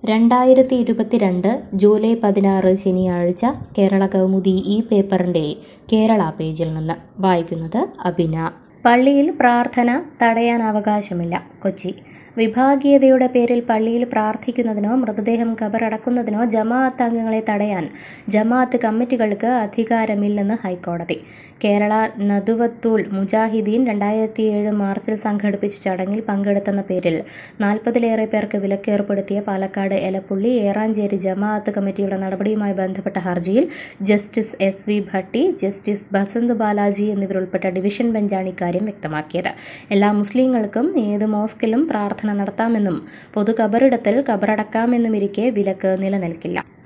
രണ്ടായിരത്തി ഇരുപത്തിരണ്ട് ജൂലൈ പതിനാറ് ശനിയാഴ്ച കേരള കൗമുദി ഈ പേപ്പറിൻ്റെ കേരള പേജിൽ നിന്ന് വായിക്കുന്നത് അബിന പള്ളിയിൽ പ്രാർത്ഥന തടയാൻ അവകാശമില്ല കൊച്ചി വിഭാഗീയതയുടെ പേരിൽ പള്ളിയിൽ പ്രാർത്ഥിക്കുന്നതിനോ മൃതദേഹം കബറടക്കുന്നതിനോ ജമാഅത്ത് അംഗങ്ങളെ തടയാൻ ജമാഅത്ത് കമ്മിറ്റികൾക്ക് അധികാരമില്ലെന്ന് ഹൈക്കോടതി കേരള നദുവത്തുൽ മുജാഹിദീൻ രണ്ടായിരത്തി ഏഴ് മാർച്ചിൽ സംഘടിപ്പിച്ച ചടങ്ങിൽ പങ്കെടുത്തെന്ന പേരിൽ നാൽപ്പതിലേറെ പേർക്ക് വിലക്കേർപ്പെടുത്തിയ പാലക്കാട് എലപ്പുള്ളി ഏറാഞ്ചേരി ജമാഅത്ത് കമ്മിറ്റിയുടെ നടപടിയുമായി ബന്ധപ്പെട്ട ഹർജിയിൽ justice S V Bhatti justice Basant Balaji എന്നിവരുൾപ്പെട്ട ഡിവിഷൻ ബെഞ്ചാണ് ഇക്കാര്യം വ്യക്തമാക്കിയത് എല്ലാ മുസ്ലിങ്ങൾക്കും ഏത് മോസ്കിലും പ്രാർത്ഥന നടത്താമെന്നും പൊതു കബറിടത്തിൽ കബറടക്കാമെന്നുമിരിക്കെ വിലക്ക് നിലനിൽക്കില്ല